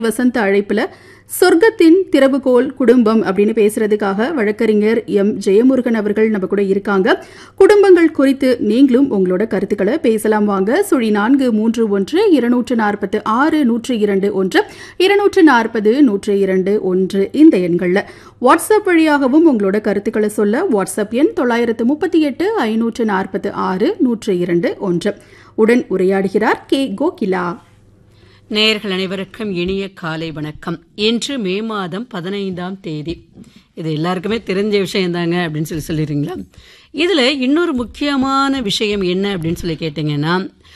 வசந்த அழைப்புல சொர்க்கத்தின் திறவுகோல் குடும்பம் அப்படின்னு பேசுறதுக்காக வழக்கறிஞர் எம் ஜெயமுருகன் அவர்கள் நம்ம கூட இருக்காங்க குடும்பங்கள் குறித்து நீங்களும் உங்களோட கருத்துக்களை பேசலாம் வாங்க சுழி நான்கு மூன்று ஒன்று இருநூற்று நாற்பத்து ஆறு நூற்று இரண்டு ஒன்று இருநூற்று நாற்பது நூற்று இரண்டு ஒன்று இந்த எண்கள்ல வாட்ஸ்அப் வழியாகவும் உங்களோட கருத்துக்களை சொல்ல வாட்ஸ்அப் எண் தொள்ளாயிரத்து முப்பத்தி எட்டு ஐநூற்று நாற்பத்து ஆறு நூற்று இரண்டு ஒன்று உடன் உரையாடுகிறார் கே கோகிலா நேயர்கள் அனைவருக்கும் இனிய காலை வணக்கம் இன்று மே மாதம் பதினைந்தாம் தேதி இது எல்லாருக்குமே தெரிஞ்ச விஷயம்தாங்க அப்படின்னு சொல்லி சொல்லிடுறீங்களா இதில் இன்னொரு முக்கியமான விஷயம் என்ன அப்படின்னு சொல்லி கேட்டிங்கன்னா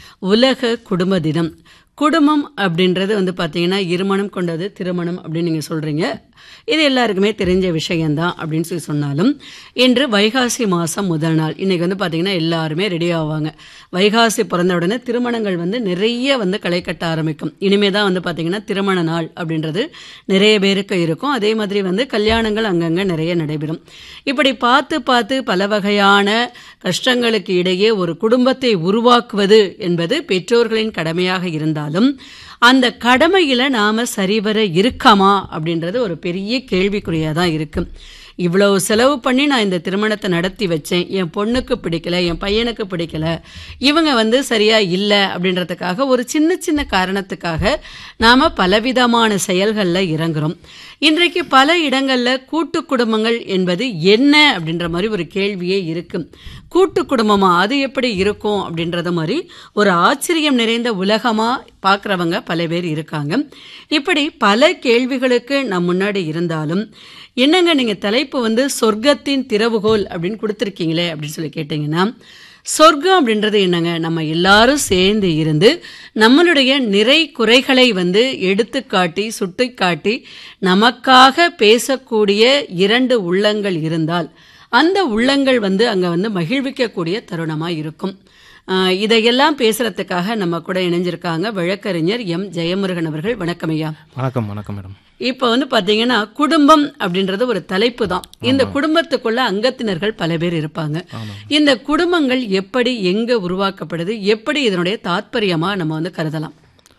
உலக குடும்ப தினம் குடும்பம் அப்படின்றது வந்து பார்த்தீங்கன்னா இருமணம் கொண்டது திருமணம் அப்படின்னு நீங்கள் சொல்கிறீங்க இது எல்லாருக்குமே தெரிஞ்ச விஷயம்தான் அப்படின்னு சொல்லி சொன்னாலும் இன்று வைகாசி மாதம் முதல் நாள் இன்றைக்கி வந்து பார்த்திங்கன்னா எல்லாருமே ரெடி ஆவாங்க வைகாசி பிறந்த உடனே திருமணங்கள் வந்து நிறைய வந்து களை கட்ட ஆரம்பிக்கும் இனிமே தான் வந்து பார்த்திங்கன்னா திருமண நாள் அப்படின்றது நிறைய பேருக்கு இருக்கும் அதே மாதிரி வந்து கல்யாணங்கள் அங்கங்கே நிறைய நடைபெறும் இப்படி பார்த்து பார்த்து பல வகையான கஷ்டங்களுக்கு இடையே ஒரு குடும்பத்தை உருவாக்குவது என்பது பெற்றோர்களின் கடமையாக இருந்தாலும் அந்த கடமையில் நாம் சரிவர இருக்கமா அப்படின்றது ஒரு பெரிய கேள்விக்குறியாக தான் இருக்கு இவ்வளவு செலவு பண்ணி நான் இந்த திருமணத்தை நடத்தி வச்சேன் என் பொண்ணுக்கு பிடிக்கல என் பையனுக்கு பிடிக்கல இவங்க வந்து சரியா இல்லை அப்படின்றதுக்காக ஒரு சின்ன சின்ன காரணத்துக்காக நாம் பலவிதமான செயல்களில் இறங்குறோம் இன்றைக்கு பல இடங்களில் கூட்டு குடும்பங்கள் என்பது என்ன அப்படின்ற மாதிரி ஒரு கேள்வியே இருக்கு கூட்டு குடும்பமா அது எப்படி இருக்கும் அப்படின்றத மாதிரி ஒரு ஆச்சரியம் நிறைந்த உலகமா பார்க்குறவங்க பல பேர் இருக்காங்க இப்படி பல கேள்விகளுக்கு நம் முன்னாடி இருந்தாலும் என்னங்க நீங்கள் தலைப்பு வந்து சொர்க்கத்தின் திறவுகோல் அப்படின்னு கொடுத்துருக்கீங்களே அப்படின்னு சொல்லி கேட்டிங்கன்னா சொர்க்கம் அப்படின்றது என்னங்க நம்ம எல்லாரும் சேர்ந்து இருந்து நம்மளுடைய நிறை குறைகளை வந்து எடுத்து காட்டி சுட்டி காட்டி நமக்காக பேசக்கூடிய இரண்டு உள்ளங்கள் இருந்தால் அந்த உள்ளங்கள் வந்து அங்கே வந்து மகிழ்விக்கக்கூடிய தருணமாக இருக்கும் இதையெல்லாம் பேசுறதுக்காக நம்ம கூட இணைஞ்சிருக்காங்க வழக்கறிஞர் எம் ஜெயமுருகன் அவர்கள் வணக்கம் ஐயா வணக்கம் வணக்கம் மேடம் இப்போ வந்து பாத்தீங்கன்னா குடும்பம் அப்படின்றது ஒரு தலைப்பு தான் இந்த குடும்பத்துக்குள்ள அங்கத்தினர்கள் பல பேர் இருப்பாங்க இந்த குடும்பங்கள் எப்படி எங்க உருவாக்கப்படுது எப்படி இதனுடைய தாத்பரியமா நம்ம வந்து கருதலாம்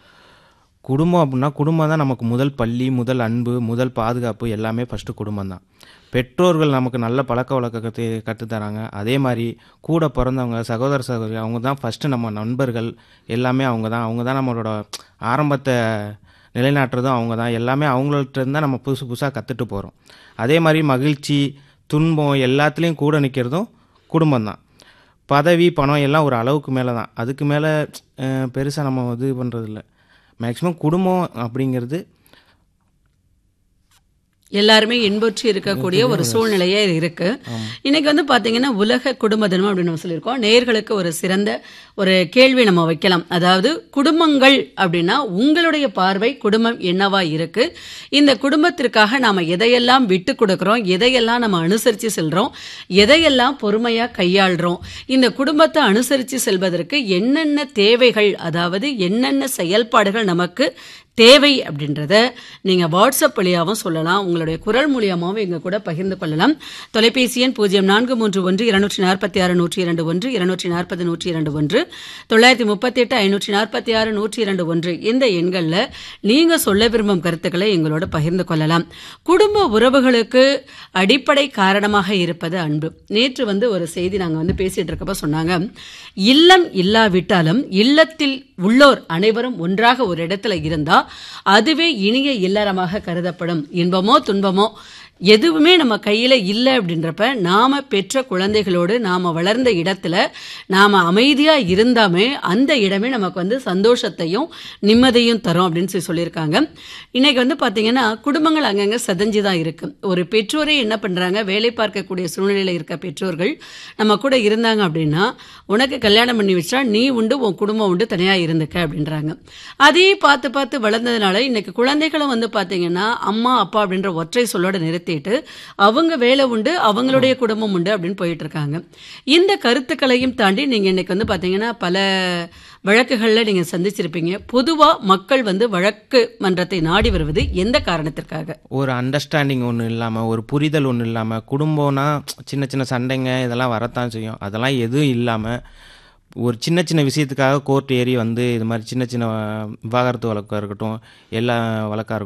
குடும்பம் அப்படின்னா குடும்பம் தான் நமக்கு முதல் பள்ளி முதல் அன்பு முதல் பாதுகாப்பு எல்லாமே ஃபஸ்ட்டு குடும்பம் தான் பெற்றோர்கள் நமக்கு நல்ல பழக்க வழக்கத்தை கற்றுத்தராங்க அதே மாதிரி கூட பிறந்தவங்க சகோதர சகோதரி அவங்க தான் ஃபஸ்ட்டு நம்ம நண்பர்கள் எல்லாமே அவங்க தான் அவங்க தான் நம்மளோட ஆரம்பத்தை நிலைநாட்டுறதும் அவங்க தான் எல்லாமே அவங்கள்ட்ட இருந்தால் நம்ம புதுசு புதுசாக கற்றுட்டு போகிறோம் அதே மாதிரி மகிழ்ச்சி துன்பம் எல்லாத்துலேயும் கூட நிற்கிறதும் குடும்பம் தான் பதவி பணம் எல்லாம் ஒரு அளவுக்கு மேலே தான் அதுக்கு மேலே பெருசாக நம்ம இது பண்ணுறதில்ல மேக்ஸிமம் குடும்பம் அப்படிங்கிறது எல்லாருமே இன்புற்று இருக்கக்கூடிய ஒரு சூழ்நிலையே இருக்கு இன்னைக்கு வந்து பாத்தீங்கன்னா உலக குடும்ப தினம் அப்படின்னு நம்ம சொல்லியிருக்கோம் நேர்களுக்கு ஒரு சிறந்த ஒரு கேள்வி நம்ம வைக்கலாம் அதாவது குடும்பங்கள் அப்படின்னா உங்களுடைய பார்வை குடும்பம் என்னவா இருக்கு இந்த குடும்பத்திற்காக நாம எதையெல்லாம் விட்டு கொடுக்குறோம் எதையெல்லாம் நம்ம அனுசரித்து செல்றோம் எதையெல்லாம் பொறுமையா கையாளுறோம் இந்த குடும்பத்தை அனுசரித்து செல்வதற்கு என்னென்ன தேவைகள் அதாவது என்னென்ன செயல்பாடுகள் நமக்கு தேவை அப்படின்றத நீங்கள் வாட்ஸ்அப் வழியாகவும் சொல்லலாம் உங்களுடைய குரல் மூலியமாகவும் எங்கள் கூட பகிர்ந்து கொள்ளலாம் தொலைபேசி எண் பூஜ்ஜியம் நான்கு மூன்று ஒன்று இருநூற்றி நாற்பத்தி ஆறு நூற்றி இரண்டு ஒன்று இருநூற்றி நாற்பது நூற்றி இரண்டு ஒன்று தொள்ளாயிரத்தி முப்பத்தி எட்டு ஐநூற்றி நாற்பத்தி ஆறு நூற்றி இரண்டு ஒன்று இந்த எண்களில் நீங்கள் சொல்ல விரும்பும் கருத்துக்களை எங்களோட பகிர்ந்து கொள்ளலாம் குடும்ப உறவுகளுக்கு அடிப்படை காரணமாக இருப்பது அன்பு நேற்று வந்து ஒரு செய்தி நாங்கள் வந்து பேசிட்டு இருக்கப்ப சொன்னாங்க இல்லம் இல்லாவிட்டாலும் இல்லத்தில் உள்ளோர் அனைவரும் ஒன்றாக ஒரு இடத்துல இருந்தா அதுவே இனிய இல்லறமாக கருதப்படும் இன்பமோ துன்பமோ எதுவுமே நம்ம கையில் இல்லை அப்படின்றப்ப நாம் பெற்ற குழந்தைகளோடு நாம் வளர்ந்த இடத்துல நாம் அமைதியாக இருந்தாமே அந்த இடமே நமக்கு வந்து சந்தோஷத்தையும் நிம்மதியும் தரும் அப்படின்னு சொல்லி சொல்லியிருக்காங்க இன்னைக்கு வந்து பார்த்தீங்கன்னா குடும்பங்கள் அங்கங்கே சதஞ்சு தான் இருக்கு ஒரு பெற்றோரே என்ன பண்ணுறாங்க வேலை பார்க்கக்கூடிய சூழ்நிலையில் இருக்க பெற்றோர்கள் நம்ம கூட இருந்தாங்க அப்படின்னா உனக்கு கல்யாணம் பண்ணி வச்சா நீ உண்டு உன் குடும்பம் உண்டு தனியாக இருந்துக்க அப்படின்றாங்க அதே பார்த்து பார்த்து வளர்ந்ததுனால இன்னைக்கு குழந்தைகளும் வந்து பார்த்தீங்கன்னா அம்மா அப்பா அப்படின்ற ஒற்றை சொல்லோட நிறுத்தி நிறுத்திட்டு அவங்க வேலை உண்டு அவங்களுடைய குடும்பம் உண்டு அப்படின்னு போயிட்டு இருக்காங்க இந்த கருத்துக்களையும் தாண்டி நீங்க இன்னைக்கு வந்து பாத்தீங்கன்னா பல வழக்குகளில் நீங்கள் சந்திச்சிருப்பீங்க பொதுவாக மக்கள் வந்து வழக்கு மன்றத்தை நாடி வருவது எந்த காரணத்திற்காக ஒரு அண்டர்ஸ்டாண்டிங் ஒன்று இல்லாமல் ஒரு புரிதல் ஒன்று இல்லாமல் குடும்பம்னா சின்ன சின்ன சண்டைங்க இதெல்லாம் வரத்தான் செய்யும் அதெல்லாம் எதுவும் இல்லாமல் ஒரு சின்ன சின்ன விஷயத்துக்காக கோர்ட் ஏறி வந்து இது மாதிரி சின்ன சின்ன விவாகரத்து வழக்காக இருக்கட்டும் எல்லா வழக்காக இருக்கட்டும்